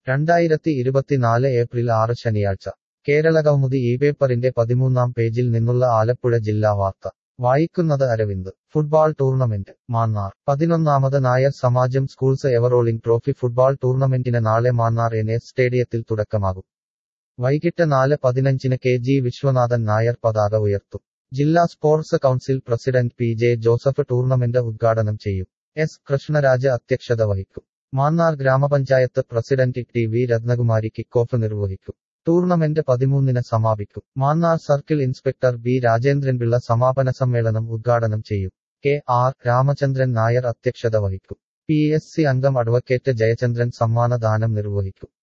രണ്ടായിരത്തി ഇരുപത്തിനാല് ഏപ്രിൽ ആറ് ശനിയാഴ്ച കേരളകൗമുദി ഈ പേപ്പറിന്റെ പതിമൂന്നാം പേജിൽ നിന്നുള്ള ആലപ്പുഴ ജില്ലാ വാർത്ത വായിക്കുന്നത് അരവിന്ദ് ഫുട്ബാൾ ടൂർണമെന്റ് മാന്നാർ പതിനൊന്നാമത് Nair Samajam schools ever rolling trophy football ടൂർണമെന്റിന് നാളെ മാന്നാർ എൻ എസ് സ്റ്റേഡിയത്തിൽ തുടക്കമാകും വൈകിട്ട് നാല് പതിനഞ്ചിന് കെ ജി വിശ്വനാഥൻ നായർ പതാക ഉയർത്തും ജില്ലാ sports council president P J Joseph tournament ഉദ്ഘാടനം ചെയ്യും എസ് കൃഷ്ണരാജ് അധ്യക്ഷത വഹിക്കും മാന്നാർ ഗ്രാമപഞ്ചായത്ത് president T V Rathnakumari kick off നിർവഹിക്കും ടൂർണമെന്റ് പതിമൂന്നിന് സമാപിക്കും Mannar circle inspector B Rajendranpillai സമാപന സമ്മേളനം ഉദ്ഘാടനം ചെയ്യും കെ ആർ രാമചന്ദ്രൻ നായർ അധ്യക്ഷത വഹിക്കും പി എസ് സി അംഗം അഡ്വക്കേറ്റ് ജയചന്ദ്രൻ സമ്മാനദാനം നിർവഹിക്കും